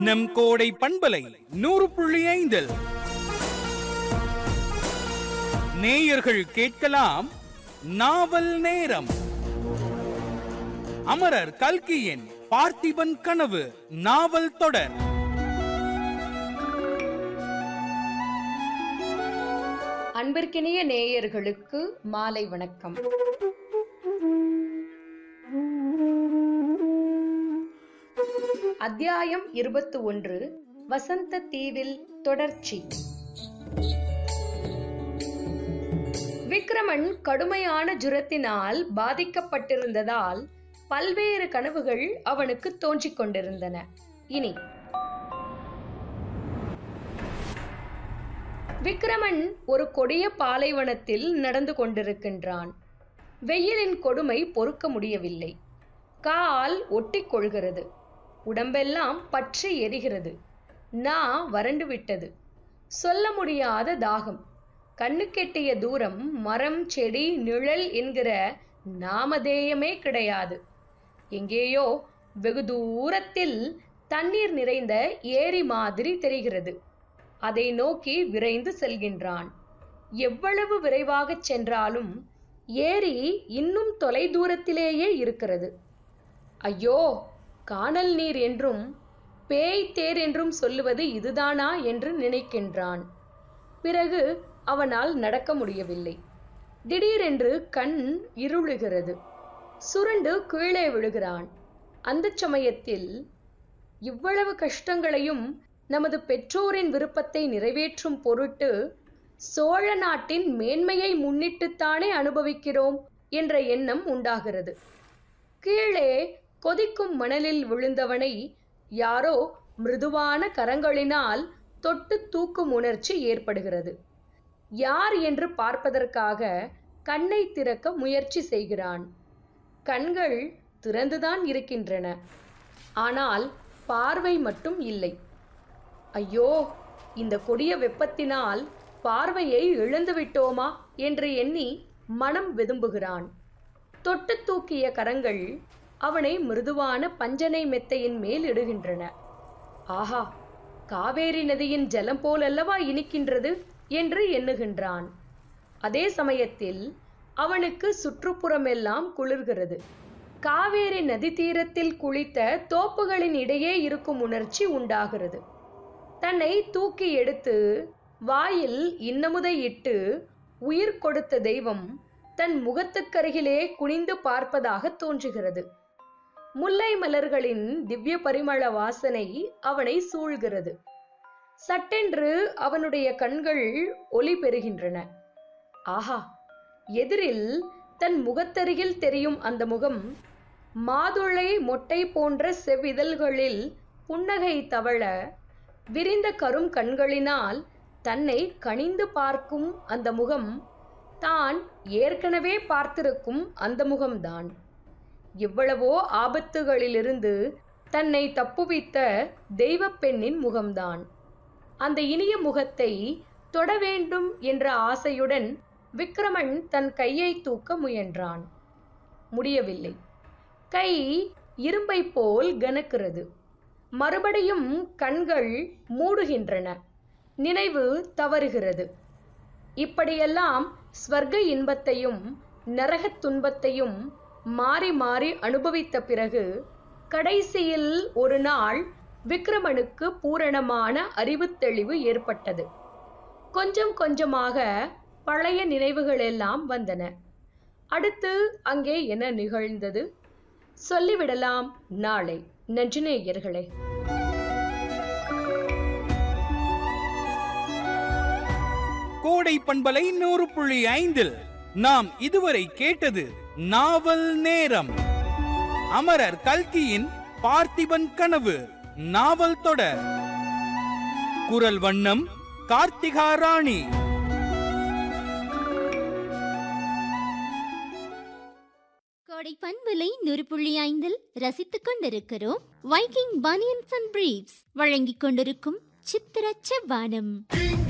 நம் கோடை பண்பலை நூறு புள்ளி ஐந்தில் நேயர்கள் கேட்கலாம் நாவல் நேரம் அமரர் கல்கியின் பார்த்திபன் கனவு நாவல் தொடர் அன்பிற்கினிய நேயர்களுக்கு மாலை வணக்கம் அத்தியாயம் இருபத்தி ஒன்று வசந்த தீவில் தொடர்ச்சி விக்ரமன் கடுமையான ஜுரத்தினால் பாதிக்கப்பட்டிருந்ததால் பல்வேறு கனவுகள் அவனுக்கு தோன்றிக் கொண்டிருந்தன இனி விக்ரமன் ஒரு கொடிய பாலைவனத்தில் நடந்து கொண்டிருக்கின்றான் வெயிலின் கொடுமை பொறுக்க முடியவில்லை கால் ஒட்டிக் கொள்கிறது உடம்பெல்லாம் பற்றி எரிகிறது நா வறண்டு விட்டது சொல்ல முடியாத தாகம் கண்ணுக்கெட்டிய தூரம் மரம் செடி நிழல் என்கிற நாமதேயமே கிடையாது எங்கேயோ வெகு தூரத்தில் தண்ணீர் நிறைந்த ஏரி மாதிரி தெரிகிறது அதை நோக்கி விரைந்து செல்கின்றான் எவ்வளவு விரைவாகச் சென்றாலும் ஏரி இன்னும் தொலை தூரத்திலேயே இருக்கிறது ஐயோ காணல் நீர் என்றும் பேய் தேர் என்றும் சொல்லுவது இதுதானா என்று நினைக்கின்றான் பிறகு அவனால் நடக்க முடியவில்லை திடீரென்று கண் இருளுகிறது சுருண்டு கீழே விழுகிறான் அந்த சமயத்தில் இவ்வளவு கஷ்டங்களையும் நமது பெற்றோரின் விருப்பத்தை நிறைவேற்றும் பொருட்டு சோழ நாட்டின் மேன்மையை முன்னிட்டுத்தானே அனுபவிக்கிறோம் என்ற எண்ணம் உண்டாகிறது கீழே கொதிக்கும் மணலில் விழுந்தவனை யாரோ மிருதுவான கரங்களினால் தொட்டு தூக்கும் உணர்ச்சி ஏற்படுகிறது யார் என்று பார்ப்பதற்காக கண்ணை திறக்க முயற்சி செய்கிறான் கண்கள் திறந்துதான் இருக்கின்றன ஆனால் பார்வை மட்டும் இல்லை ஐயோ இந்த கொடிய வெப்பத்தினால் பார்வையை இழந்து விட்டோமா என்று எண்ணி மனம் வெதும்புகிறான் தொட்டு தூக்கிய கரங்கள் அவனை மிருதுவான பஞ்சனை மெத்தையின் மேல் இடுகின்றன ஆஹா காவேரி நதியின் ஜலம் போலல்லவா இனிக்கின்றது என்று எண்ணுகின்றான் அதே சமயத்தில் அவனுக்கு சுற்றுப்புறமெல்லாம் குளிர்கிறது காவேரி நதி தீரத்தில் குளித்த தோப்புகளின் இடையே இருக்கும் உணர்ச்சி உண்டாகிறது தன்னை தூக்கி எடுத்து வாயில் இன்னமுதை இட்டு உயிர் கொடுத்த தெய்வம் தன் முகத்துக்கருகிலே குனிந்து பார்ப்பதாக தோன்றுகிறது முல்லை மலர்களின் திவ்ய பரிமள வாசனை அவனை சூழ்கிறது சட்டென்று அவனுடைய கண்கள் ஒளி பெறுகின்றன ஆஹா எதிரில் தன் முகத்தருகில் தெரியும் அந்த முகம் மாதுளை மொட்டை போன்ற செவ்விதழ்களில் புன்னகை தவழ விரிந்த கரும் கண்களினால் தன்னை கனிந்து பார்க்கும் அந்த முகம் தான் ஏற்கனவே பார்த்திருக்கும் அந்த முகம்தான் எவ்வளவோ ஆபத்துகளிலிருந்து தன்னை தப்புவித்த தெய்வப் பெண்ணின் முகம்தான் அந்த இனிய முகத்தை தொட வேண்டும் என்ற ஆசையுடன் விக்ரமன் தன் கையை தூக்க முயன்றான் முடியவில்லை கை இரும்பை போல் கனக்கிறது மறுபடியும் கண்கள் மூடுகின்றன நினைவு தவறுகிறது இப்படியெல்லாம் ஸ்வர்க்க இன்பத்தையும் நரகத் துன்பத்தையும் மாறி மாறி அனுபவித்த பிறகு கடைசியில் ஒரு நாள் விக்ரமனுக்கு பூரணமான அறிவுத் தெளிவு ஏற்பட்டது கொஞ்சம் கொஞ்சமாக பழைய நினைவுகள் எல்லாம் வந்தன அடுத்து அங்கே என்ன நிகழ்ந்தது சொல்லிவிடலாம் நாளை நன்றினேயர்களே கோடை பண்பலை நூறு புள்ளி ஐந்தில் நாம் இதுவரை கேட்டது நாவல் நேரம் அமரர் கல்கியின் பார்த்திபன் கனவு நாவல் தொடர் குரல் வண்ணம் கார்த்திகா ராணி கோடை பண்பலை நூறு புள்ளி ஐந்தில் ரசித்துக் கொண்டிருக்கிறோம் வைக்கிங் பனியன்ஸ் அண்ட் பிரீவ்ஸ் வழங்கிக் கொண்டிருக்கும் சித்திர செவ்வானம் King